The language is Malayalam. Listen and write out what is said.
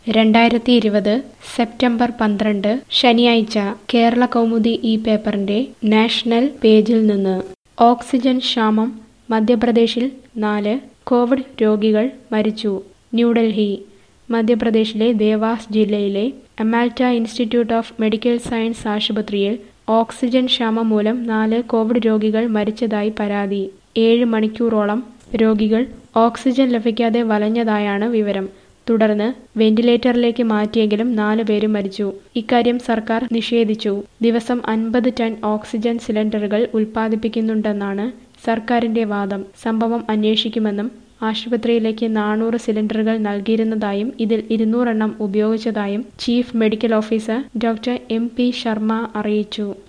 രണ്ടായിരത്തി ഇരുപത് സെപ്റ്റംബർ പന്ത്രണ്ട് ശനിയാഴ്ച കേരള കൗമുദി ഈ പേപ്പറിന്റെ നാഷണൽ പേജിൽ നിന്ന് ഓക്സിജൻ ക്ഷാമം മധ്യപ്രദേശിൽ നാല് കോവിഡ് രോഗികൾ മരിച്ചു ന്യൂഡൽഹി മധ്യപ്രദേശിലെ ദേവാസ് ജില്ലയിലെ Amaltas institute of medical science ആശുപത്രിയിൽ ഓക്സിജൻ ക്ഷാമം മൂലം നാല് കോവിഡ് രോഗികൾ മരിച്ചതായി പരാതി ഏഴ് മണിക്കൂറോളം രോഗികൾ ഓക്സിജൻ ലഭിക്കാതെ വലഞ്ഞതായാണ് വിവരം തുടർന്ന് വെന്റിലേറ്ററിലേക്ക് മാറ്റിയെങ്കിലും നാലു പേരും മരിച്ചു ഇക്കാര്യം സർക്കാർ നിഷേധിച്ചു ദിവസം അൻപത് ടൺ ഓക്സിജൻ സിലിണ്ടറുകൾ ഉൽപ്പാദിപ്പിക്കുന്നുണ്ടെന്നാണ് സർക്കാരിന്റെ വാദം സംഭവം അന്വേഷിക്കുമെന്നും ആശുപത്രിയിലേക്ക് നാനൂറ് സിലിണ്ടറുകൾ നൽകിയിരുന്നതായും ഇതിൽ ഇരുന്നൂറെണ്ണം ഉപയോഗിച്ചതായും chief medical officer doctor M P Sharma അറിയിച്ചു